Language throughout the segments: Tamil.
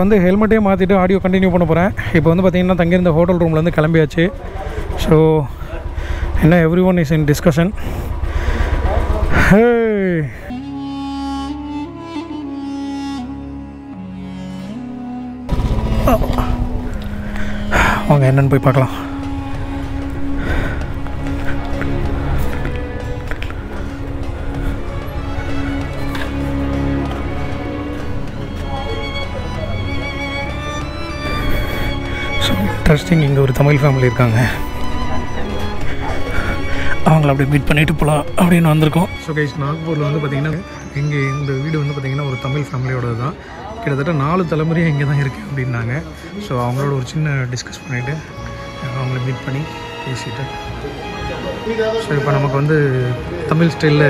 வந்து ஹெல்மெட்டே மாற்றிட்டு ஆடியோ கண்டினியூ பண்ண போகிறேன் இப்போ வந்து பார்த்திங்கன்னா தங்கியிருந்த ஹோட்டல் ரூம்லேருந்து கிளம்பியாச்சு ஸோ என்ன everyone is in discussion வாங்க என்னன்னு போய் பார்க்கலாம் ஸோ இன்ட்ரெஸ்டிங் இங்கே ஒரு தமிழ் ஃபேமிலி இருக்காங்க அவங்கள அப்படியே மீட் பண்ணிட்டு போகலாம் அப்படின்னு வந்திருக்கோம் ஸோ கைஸ் நாக்பூரில் வந்து பார்த்திங்கன்னா இங்கே இந்த வீடு வந்து பார்த்திங்கன்னா ஒரு தமிழ் ஃபேமிலியோட தான் கிட்டத்தட்ட நாலு தலைமுறையாக இங்கே தான் இருக்குது அப்படின்னாங்க ஸோ அவங்களோட ஒரு சின்ன டிஸ்கஸ் பண்ணிவிட்டு அவங்கள மீட் பண்ணி பேசிட்டு ஸோ இப்போ நமக்கு வந்து தமிழ் ஸ்டைலில்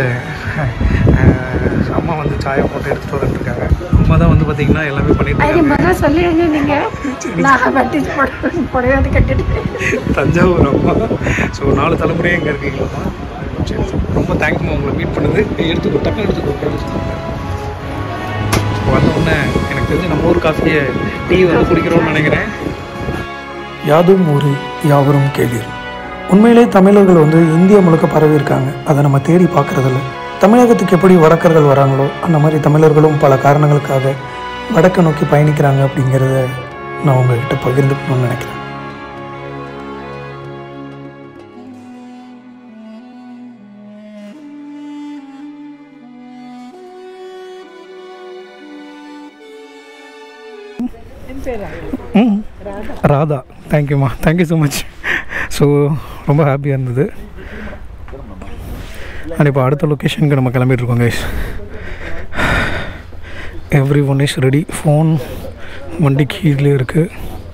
அம்மா வந்து சாயை போட்டு எடுத்துகிட்டு வந்துருக்காங்க அம்மா தான் வந்து பார்த்திங்கன்னா எல்லாமே பண்ணிட்டு அது இருக்காங்க முதல்ல சொல்லிடுங்க நீங்க நான் வட்டி போட புடவை கட்டிட்டு தஞ்சாவூர் அம்மா ஸோ நாலு தலைமுறையே இங்கே இருக்கீங்களாம்மா சரி சரி. ரொம்ப தேங்க்ஸ்மா உங்களை மீட் பண்ணது எடுத்துக்கோ டக்குனு எடுத்துக்கோ ஸோ வந்த உடனே எனக்கு தெரிஞ்சு நம்ம ஊர் காஃபியை டீ வந்து குடிக்கிறோம்னு நினைக்கிறேன் யாதும் ஊரே யாவரும் கேளீர் உண்மையிலே தமிழர்கள் வந்து இந்தியா முழுக்க பரவி இருக்காங்க அதை நம்ம தேடி பார்க்கறதில்ல தமிழகத்துக்கு எப்படி வடக்கர்கள் வராங்களோ அந்த மாதிரி தமிழர்களும் பல காரணங்களுக்காக வடக்க நோக்கி பயணிக்கிறாங்க அப்படிங்கிறத நான் உங்ககிட்ட பகிர்ந்துக்கணும்னு நினைக்கிறேன் ம் ராதா தேங்க்யூம்மா தேங்க்யூ ஸோ மச் ஸோ ரொம்ப ஹாப்பியாக இருந்தது அண்ட் இப்போ அடுத்த லொக்கேஷனுக்கு நம்ம கிளம்பிட்டு இருக்கோம் guys everyone is ready phone வண்டி கீழே இருக்குது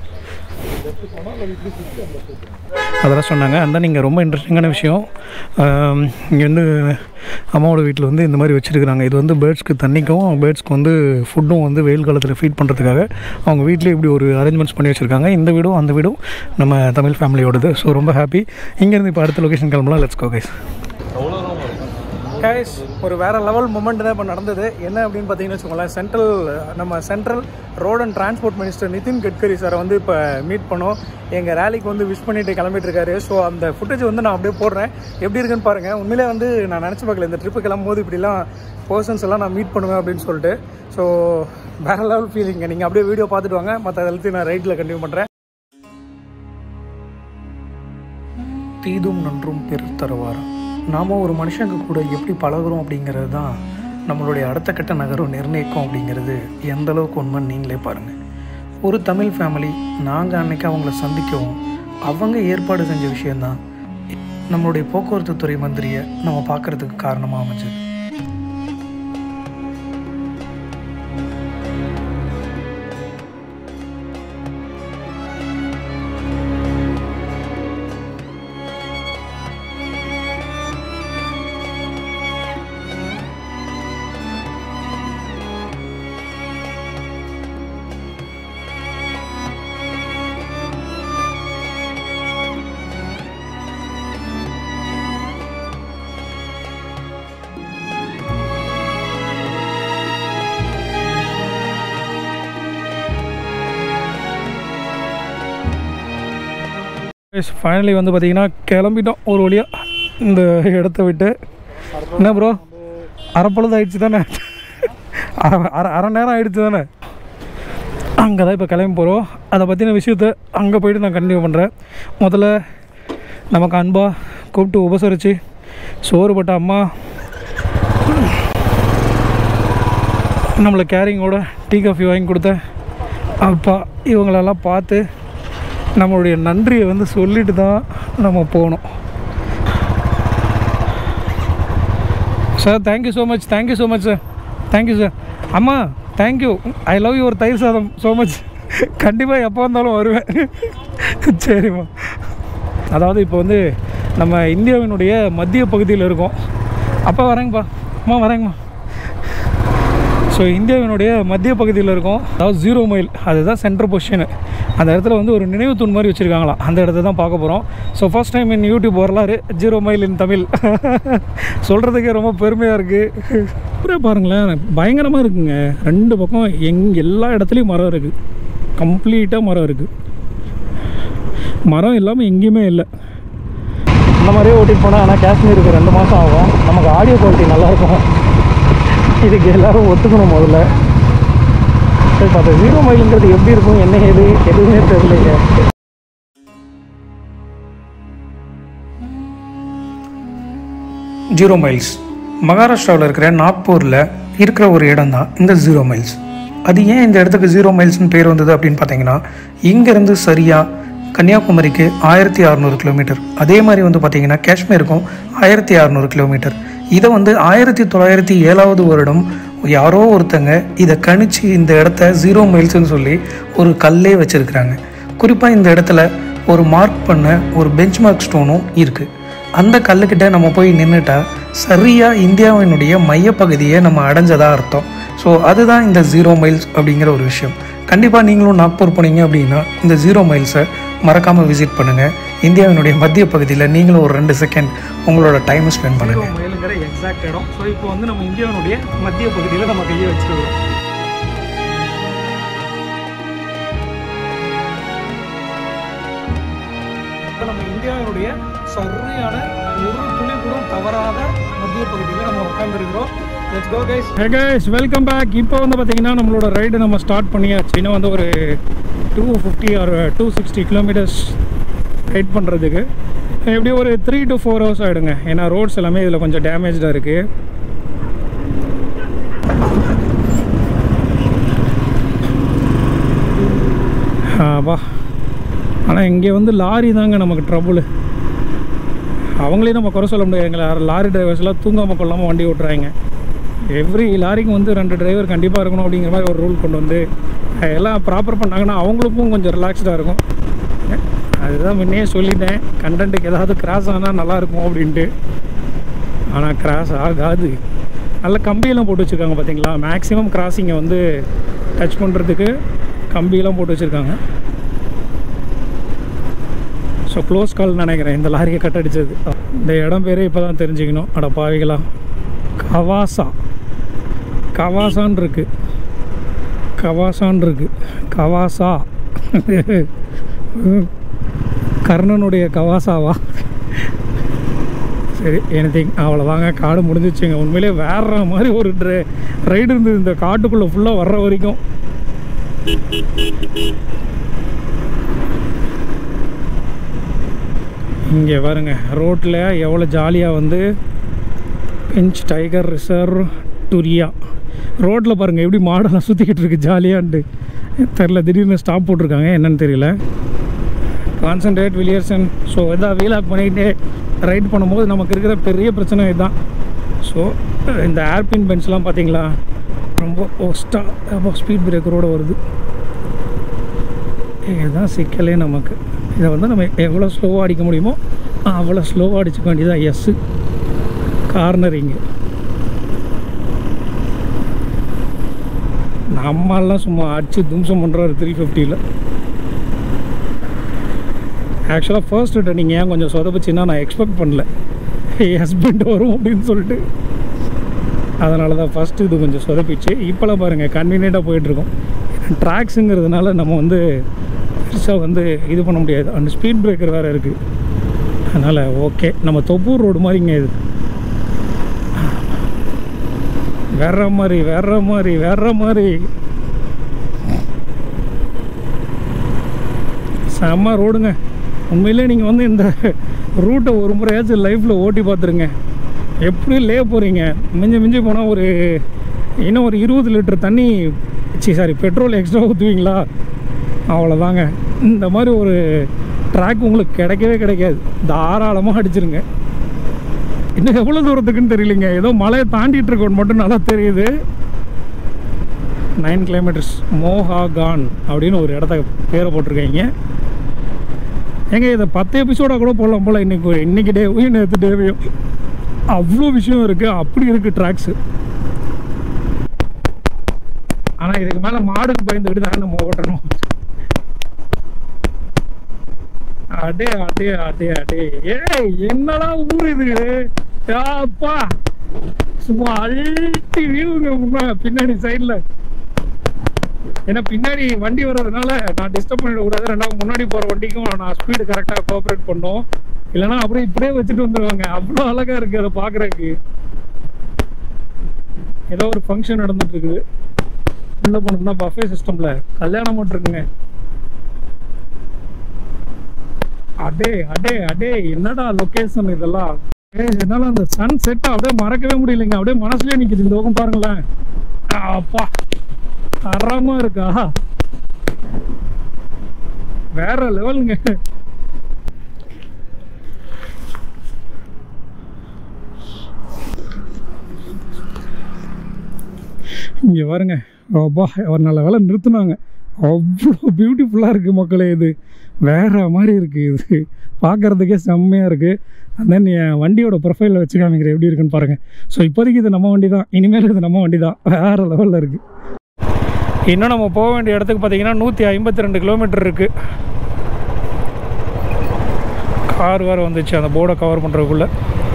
அதெல்லாம் சொன்னாங்க அந்த நீங்கள் ரொம்ப இன்ட்ரெஸ்டிங்கான விஷயம் இங்கே வந்து அம்மாவோட வீட்டில் வந்து இந்த மாதிரி வச்சுருக்குறாங்க இது வந்து பேர்ட்ஸ்க்கு தண்ணிக்கும் பேர்ட்ஸ்க்கு வந்து ஃபுட்டும் வந்து வெயில் காலத்தில் ஃபீட் பண்ணுறதுக்காக அவங்க வீட்டிலே இப்படி ஒரு அரேஞ்ச்மெண்ட்ஸ் பண்ணி வச்சுருக்காங்க இந்த வீடும் அந்த வீடும் நம்ம தமிழ் ஃபேமிலியோடது ஸோ ரொம்ப ஹாப்பி இங்கேருந்து இப்போ அடுத்த லொக்கேஷன் கிளம்பலாம் லெட்ஸ் கோ கைஸ் கைஸ் ஒரு வேற லெவல் மூமெண்ட் தான் இப்போ நடந்தது என்ன அப்படின்னு பார்த்தீங்கன்னு வச்சுக்கோங்களேன் சென்ட்ரல் நம்ம central road and transport minister Nitin Gadkari சாரை வந்து இப்போ மீட் பண்ணோம் எங்கள் ரேலிக்கு வந்து விஷ் பண்ணிட்டு கிளம்பிட்டு இருக்காரு ஸோ அந்த ஃபுட்டேஜ் வந்து நான் அப்படியே போடுறேன் எப்படி இருக்குன்னு பாருங்கள் உண்மையிலே வந்து நான் நினச்சி பார்க்கல இந்த ட்ரிப்பு கிளம்பும்போது இப்படிலாம் பர்சன்ஸ் எல்லாம் நான் மீட் பண்ணுவேன் அப்படின்னு சொல்லிட்டு ஸோ வேற லெவல் ஃபீலிங்க நீங்கள் அப்படியே வீடியோ பார்த்துட்டு வாங்க மற்ற எல்லாத்தையும் நான் ரைட்டில் கண்டினியூ பண்ணுறேன் தீதும் நன்றும் பிறர் தருவாரா நாம் ஒரு மனுஷங்க கூட எப்படி பழகுறோம் அப்படிங்கிறது தான் நம்மளுடைய அடுத்த கட்ட நகரம் நிர்ணயிக்கும் அப்படிங்கிறது எந்த அளவுக்கு உண்மைன்னு நீங்களே பாருங்கள் ஒரு தமிழ் ஃபேமிலி நாங்கள் அன்னைக்கு அவங்கள சந்திக்கவும் அவங்க ஏற்பாடு செஞ்ச விஷயந்தான் நம்மளுடைய போக்குவரத்து துறை மந்திரியை நம்ம பார்க்கறதுக்கு காரணமாக அமைஞ்சது ஃபைனலி வந்து பார்த்தீங்கன்னா கிளம்பிட்டோம் ஒரு வழியாக இந்த இடத்த விட்டு என்ன ப்ரோ அரை பொழுது ஆயிடுச்சு தானே அரை அரை அரை நேரம் ஆயிடுச்சு தானே அங்கே தான் இப்போ கிளம்பி போகிறோம் அதை பற்றின விஷயத்த அங்கே போயிட்டு நான் கண்டினியூ பண்ணுறேன் முதல்ல நமக்கு அன்பாக கூப்பிட்டு உபசரித்து சோறு போட்ட அம்மா நம்மளை கேரிங்கோட டீ காஃபி வாங்கி கொடுத்த அப்பா இவங்களெல்லாம் பார்த்து நம்மளுடைய நன்றியை வந்து சொல்லிட்டு தான் நம்ம போகணும் sir thank you so much thank you so much sir thank you sir அம்மா thank you I love your thayir sadam so much கண்டிப்பாக எப்போ வந்தாலும் வருவேன் சரிம்மா அதாவது இப்போ வந்து நம்ம இந்தியாவினுடைய மத்திய பகுதியில் இருக்கோம் அப்பா வரேங்கப்பா அம்மா வரேங்கம்மா ஸோ இந்தியாவினுடைய மத்திய பகுதியில் இருக்கும் அதாவது ஜீரோ மைல் அதுதான் சென்ட்ரல் பொசிஷனு அந்த இடத்துல வந்து ஒரு நினைவு தூண் மாதிரி வச்சுருக்காங்களாம் அந்த இடத்த தான் பார்க்க போகிறோம் so first time in YouTube வரலாறு ஜீரோ மைல் இன் தமிழ் சொல்கிறதுக்கே ரொம்ப பெருமையாக இருக்குது அப்புறம் பாருங்களேன் பயங்கரமாக இருக்குங்க ரெண்டு பக்கம் எங் எல்லா இடத்துலையும் மரம் இருக்குது கம்ப்ளீட்டாக மரம் இருக்குது மரம் இல்லாமல் எங்கேயுமே இல்லை இந்த மாதிரியே ஓட்டிட்டு போனால் ஆனால் காஷ்மீருக்கு ரெண்டு மாதம் ஆகும் நமக்கு ஆடியோ குவாலிட்டி நல்லாயிருக்கும் இதுக்கு எல்லாரும் ஒத்துக்கணும் முதல்ல சரி பார்த்தா ஜீரோ மைலுங்கிறது எப்படி இருக்கும் என்ன ஏது எதுவுமே தெரியலைங்க ஜீரோ மைல்ஸ் மகாராஷ்டிராவில் இருக்கிற நாக்பூரில் இருக்கிற ஒரு இடம் தான் இந்த ஜீரோ மைல்ஸ் அது ஏன் இந்த இடத்துக்கு ஜீரோ மைல்ஸ்னு பேர் வந்தது அப்படின்னு பார்த்தீங்கன்னா இங்கேருந்து சரியாக கன்னியாகுமரிக்கு ஆயிரத்தி அறநூறு கிலோமீட்டர் அதே மாதிரி வந்து பார்த்தீங்கன்னா காஷ்மீருக்கும் ஆயிரத்தி அறநூறு கிலோமீட்டர் இதை வந்து ஆயிரத்தி தொள்ளாயிரத்தி ஏழாவது வருடம் யாரோ ஒருத்தங்க இதை கணிச்சு இந்த இடத்த ஜீரோ மைல்ஸ்னு சொல்லி ஒரு கல்லே வச்சுருக்கிறாங்க குறிப்பாக இந்த இடத்துல ஒரு மார்க் பண்ண ஒரு பெஞ்ச் மார்க் ஸ்டோனும் இருக்குது அந்த கல்லுக்கிட்ட நம்ம போய் நின்றுட்டா சரியாக இந்தியாவினுடைய மையப்பகுதியை நம்ம அடைஞ்சதா அர்த்தம் ஸோ அதுதான் இந்த ஜீரோ மைல்ஸ் அப்படிங்கிற ஒரு விஷயம் கண்டிப்பாக நீங்களும் நாக்பூர் போனீங்க அப்படின்னா இந்த ஜீரோ மைல்ஸை மறக்காமல் விசிட் பண்ணுங்கள் இந்தியாவினுடைய மத்திய பகுதியில் நீங்களும் ஒரு ரெண்டு செகண்ட் உங்களோட டைமை ஸ்பெண்ட் பண்ணுங்கள் மைலுங்கிற எக்ஸாக்ட் இடம் ஸோ இப்போ வந்து நம்ம இந்தியாவினுடைய மத்திய பகுதியில் நம்ம கையை வச்சுருக்கோம் இப்போ நம்ம இந்தியாவினுடைய சரியான ஒரு துளி கூட தவறாத மத்திய பகுதியில் நம்ம உட்காந்துருக்கிறோம் let's go guys hey guys welcome back இப்போ வந்து பார்த்தீங்கன்னா நம்மளோட ரைடு நம்ம ஸ்டார்ட் பண்ணியாச்சு இன்னும் வந்து ஒரு two fifty or two sixty kilometres ride பண்ணுறதுக்கு எப்படியும் ஒரு த்ரீ டு ஃபோர் ஹவர்ஸ் ஆகிடுங்க ஏன்னா ரோட்ஸ் எல்லாமே இதில் கொஞ்சம் டேமேஜாக இருக்குது வா ஆனால் இங்கே வந்து லாரி தாங்க நமக்கு ட்ரபுள் அவங்களே நம்ம குறை சொல்ல முடியாதுங்களா லாரி டிரைவர்ஸ்லாம் தூங்காமல் கொள்ளாமல் வண்டி ஓட்டுறாங்க எவ்ரி லாரிக்கு வந்து ரெண்டு டிரைவர் கண்டிப்பாக இருக்கணும் அப்படிங்கிற மாதிரி ஒரு ரூல் கொண்டு வந்து எல்லாம் ப்ராப்பர் பண்ணாங்கன்னா அவங்களுக்கும் கொஞ்சம் ரிலாக்ஸ்டாக இருக்கும் அதுதான் முன்னே சொல்லிட்டேன் கண்டென்ட்டுக்கு ஏதாவது கிராஸ் ஆனால் நல்லாயிருக்கும் அப்படின்ட்டு ஆனால் கிராஸ் ஆகாது நல்ல கம்பியெல்லாம் போட்டு வச்சுருக்காங்க பார்த்தீங்களா மேக்ஸிமம் கிராசிங்கை வந்து டச் பண்ணுறதுக்கு கம்பியெல்லாம் போட்டு வச்சுருக்காங்க ஸோ க்ளோஸ் கால் நினைக்கிறேன் இந்த லாரியை கட்டடிச்சது இந்த இடம் பேரே இப்போ தான் தெரிஞ்சுக்கணும் அட பாவிகளா கவாசா கவாசான் இருக்கு கவாசான் இருக்கு கவாசா கர்ணனுடைய கவாசாவா சரி எனிதிங் அவ்வளோதாங்க காடு முடிஞ்சிச்சுங்க உண்மையிலே வேற மாதிரி ஒரு ட்ரை ரைடு இருந்தது இந்த காட்டுக்குள்ளே ஃபுல்லாக வர்ற வரைக்கும் இங்கே பாருங்க ரோட்டில் எவ்வளோ ஜாலியாக வந்து பெஞ்ச் டைகர் ரிசர்வ் டுரியா ரோட்டில் பாருங்கள் எப்படி மாடெல்லாம் சுற்றிக்கிட்டு இருக்கு ஜாலியான்ட்டு தெரில திடீர்னு ஸ்டாப் போட்டிருக்காங்க என்னன்னு தெரியல கான்சன்ட்ரேட் விலியர்சன் ஸோ எதாவது வீலாக் பண்ணிக்கிட்டே ரைட் பண்ணும்போது நமக்கு இருக்கிற பெரிய பிரச்சனை இதுதான் ஸோ இந்த ஏர்பின் பென்ஸ்லாம் பார்த்தீங்களா ரொம்ப ஒஸ்ட்டாக ஸ்பீட் பிரேக்கரோடு வருது இதுதான் சிக்கலே நமக்கு இதை வந்து நம்ம எவ்வளோ ஸ்லோவாக அடிக்க முடியுமோ அவ்வளோ ஸ்லோவாக அடிச்சுக்க வேண்டியதான் எஸ்ஸு கார்னரிங்கு நம்மளாம் சும்மா அடிச்சு தும்சம் பண்ணுறாரு த்ரீ ஃபிஃப்டியில் ஆக்சுவலாக ஃபர்ஸ்ட் நீங்கள் ஏன் கொஞ்சம் சொதப்பிச்சுன்னா நான் எக்ஸ்பெக்ட் பண்ணல என் ஹஸ்பண்ட் வரும் அப்படின்னு சொல்லிட்டு அதனால தான் ஃபஸ்ட்டு இது கொஞ்சம் சொதப்பிச்சு இப்போலாம் பாருங்கள் கன்வீனியண்ட்டாக போயிட்டுருக்கோம் ட்ராக்ஸுங்கிறதுனால நம்ம வந்து பெருசாக வந்து இது பண்ண முடியாது அந்த ஸ்பீட் பிரேக்கர் வேறு இருக்குது அதனால் ஓகே நம்ம தொப்பூர் ரோடு மாதிரிங்க இது வேற மாதிரி வேற மாதிரி வேற மாதிரி செம்ம ரோடுங்க உண்மையிலே நீங்கள் வந்து இந்த ரூட்டை ஒரு முறையாச்சும் லைஃப்பில் ஓட்டி பார்த்துருங்க எப்படி லே போகிறீங்க மிஞ்சி மிஞ்சி போனால் ஒரு இன்னும் ஒரு இருபது லிட்டர் தண்ணி சி சாரி பெட்ரோல் எக்ஸ்ட்ரா ஊற்றுவீங்களா அவ்வளோதாங்க இந்த மாதிரி ஒரு ட்ராக் உங்களுக்கு கிடைக்கவே கிடைக்காது தாராளமாக அடிச்சிருங்க இன்னும் எவ்வளோ தூரத்துக்குன்னு தெரியலைங்க ஏதோ மலையை தாண்டிட்டு இருக்கோன்னு மட்டும் நல்லா தெரியுது நைன் கிலோமீட்டர்ஸ் மோஹாகான் அப்படின்னு ஒரு இடத்த பேரை போட்டிருக்கீங்க ஏங்க இதை பத்து எபிசோடாக கூட போடலாம் போல் இன்றைக்கி இன்றைக்கி டேவையும் நேற்று டேவையும் அவ்வளோ விஷயம் இருக்குது அப்படி இருக்குது ட்ராக்ஸு ஆனால் இதுக்கு மேலே மாடுக்கு பயந்துக்கிட்டு தான் நம்ம ஓட்டணும் அடே அடே அடே அடே ஏய் என்னடா ஊர் இது அப்பா சும்மா அழுத்தி வீழுங்க முன்னா- பின்னாடி சைடில் ஏன்னா பின்னாடி வண்டி வர்றதுனால நான் டிஸ்டர்ப் பண்ணிடக்கூடாது ரெண்டாவது முன்னாடி போகிற வண்டிக்கும் நான் ஸ்பீடு கரெக்டாக கோஆப்ரேட் பண்ணோம் இல்லைன்னா அப்படியே இப்படியே வச்சுட்டு வந்துடுவாங்க அவ்வளோ அழகாக இருக்குது அதை பார்க்குறதுக்கு ஏதோ ஒரு ஃபங்க்ஷன் நடந்துட்டு இருக்குது உள்ள போனோம்னா பஃபே சிஸ்டமில் கல்யாணம் மட்டுருக்குங்க அடே அடே அடே என்னடா லொகேஷன் இதெல்லாம் ஏய் என்னால அந்த சன் செட் அப்படியே மறக்கவே முடியலைங்க அப்படியே மனசுலயே நிக்குது இந்த பக்கம் பாருங்களேன் அப்பா தரமா இருக்கா வேற லெவலுங்க இங்கே பாருங்க அப்பா ஒரு நல்ல வேலை நிறுத்துனாங்க அவ்வளோ பியூட்டிஃபுல்லாக இருக்குது மக்களே இது வேற மாதிரி இருக்குது இது பார்க்குறதுக்கே செம்மையாக இருக்குது அந்த என் வண்டியோட ப்ரொஃபைலில் வச்சு காமிக்கிறேன் எப்படி இருக்குன்னு பாருங்கள் ஸோ இப்போதைக்கு இது நம்ம வண்டி தான் இனிமேல் இது நம்ம வண்டி தான் வேறு லெவலில் இருக்குது இன்னும் நம்ம போக வேண்டிய இடத்துக்கு பார்த்தீங்கன்னா நூற்றி ஐம்பத்தி ரெண்டு கிலோமீட்டர் இருக்குது கார் வேறு வந்துச்சு அந்த போர்டை கவர் பண்ணுறதுக்குள்ளே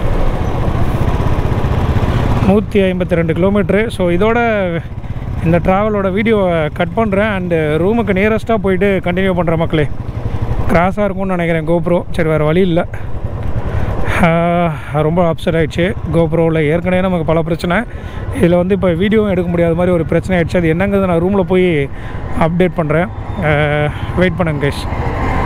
நூற்றி ஐம்பத்தி ரெண்டு கிலோமீட்ரு ஸோ இதோட இந்த ட்ராவலோட வீடியோவை கட் பண்ணுறேன் அண்டு ரூமுக்கு நியரஸ்ட்டாக போயிட்டு கண்டினியூ பண்ணுறேன் மக்களே கிராஸாக இருக்கும்னு நினைக்கிறேன் கோப்ரோ சரி வேறு வழி இல்லை ரொம்ப அப்செட் ஆகிடுச்சு கோப்ரோவில் ஏற்கனவே நமக்கு பல பிரச்சனை இதில் வந்து இப்போ வீடியோவும் எடுக்க முடியாத மாதிரி ஒரு பிரச்சனை ஆயிடுச்சு அது என்னங்கிறது நான் ரூமில் போய் அப்டேட் பண்ணுறேன் வெயிட் பண்ணுங்க கைஸ்